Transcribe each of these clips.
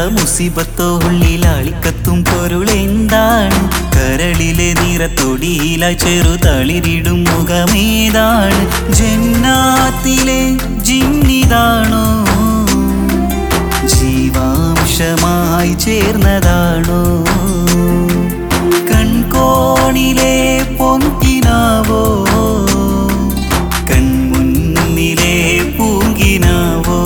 മുസിബത്തോ ഉള്ളിലാളിക്കത്തും പൊരുളെന്താണ് കരളിലെ നിറത്തൊടിയില ചെറുതളിരിടും മുഖമേതാണ് ജന്നാത്തിലെ ജിന്നിതാണോ ജീവാംശമായി ചേർന്നതാണോ കൺകോണിലെ പൊങ്കിനാവോ കൺമുന്നിലെ പൂങ്കിനാവോ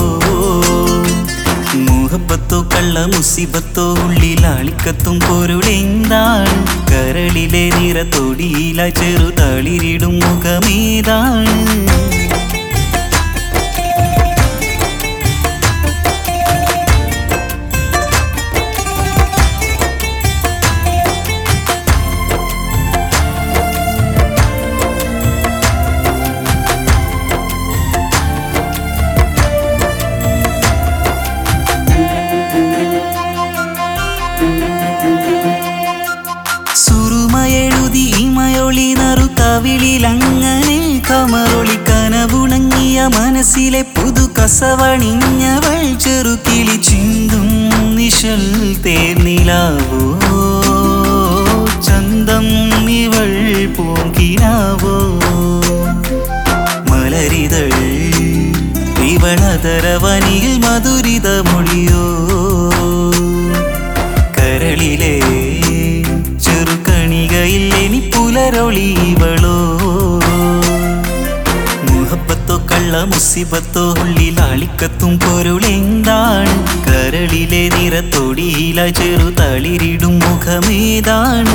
മുഹബത്തോ കള്ള മുസിബത്തോ ഉള്ളിൽ അളിക്കത്തും പൊരുളെന്താണ് കരളിലെ നിറത്തൊടിയില ചെറുതളിരിടും മുഖമേതാണ് സുറുമയെഴുതി ഇമയൊളി നറു കവിളിലങ്ങനെ കമറൊളി കനവുണങ്ങിയ മനസ്സിലെ പുതു കസവണിഞ്ഞവൾ ചെറുകിളി ചിന്തും നിശൽ തേർനിലാവോ ചന്തം ഇവൾ പൂങ്കിനാവോ മലരിതൾ ഇവളതരവനിയിൽ മധുരിത മൊഴിയോ കരളിലെ ചെറുകണികയിൽ എനി പുലരൊളി ഇവളോ മുഹബത്തോ കള്ള മുസിബത്തോ ഉള്ളിൽ അളിക്കത്തും പൊരുളെന്താണ് കരളിലെ നിറത്തൊടിയില ചെറുതളിരിടും മുഖമേതാണ്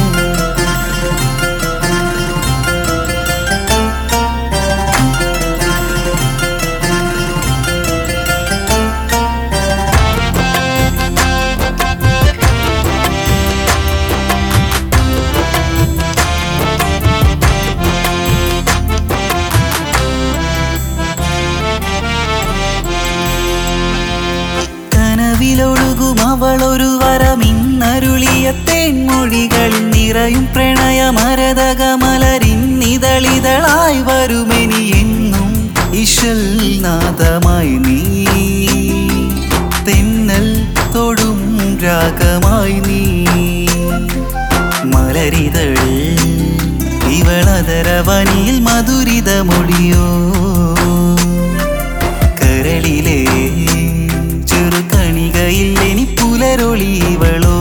കനവിലൊഴുകും അവളൊരു വരമിന്നരുളിയ തേൻമൊഴികളിൽ നിറയും പ്രണയമരതകമലരിന്നിതളിതളായി വരുമെനി എന്നും ഇശൽ നാദമായി നീ തെന്നൽ തൊടും രാഗമായി നീ മലരിതൾ ഇവളതരവനിയിൽ മധുരിത മൊഴിയോ കരളിലെ ചെറുകണികയിൽ എനി പുലരൊളി ഇവളോ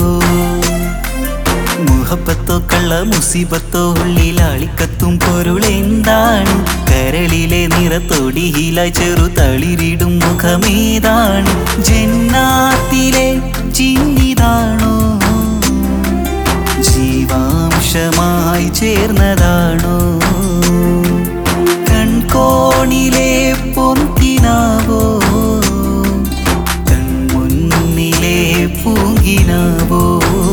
മുഹബത്തോ കള്ള മുസിബത്തോ ഉള്ളിൽ അളിക്കത്തും പൊരുളെന്താണ് കരളിലെ നിറത്തൊടിയില ചെറുതളിരിടും മുഖമേതാണ് ജന്നാത്തിലെ ചിന്നിതാണോ ജീവാംശമായി ചേർന്നതാണോ കൺകോണിലെ പൊങ്കിനാവോ കൺമുന്നിലെ പൂങ്കിനാവോ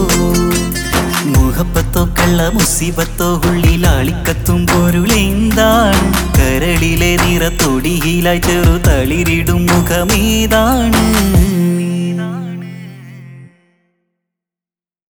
മുഹബത്തോ കള്ള മുസിബത്തോ ഉള്ളിൽ അളിക്കത്തും പൊരുളെന്താണ് കരളിലെ നിറത്തൊടിയിലായി ചെറുതളിരിടും മുഖമേതാണ്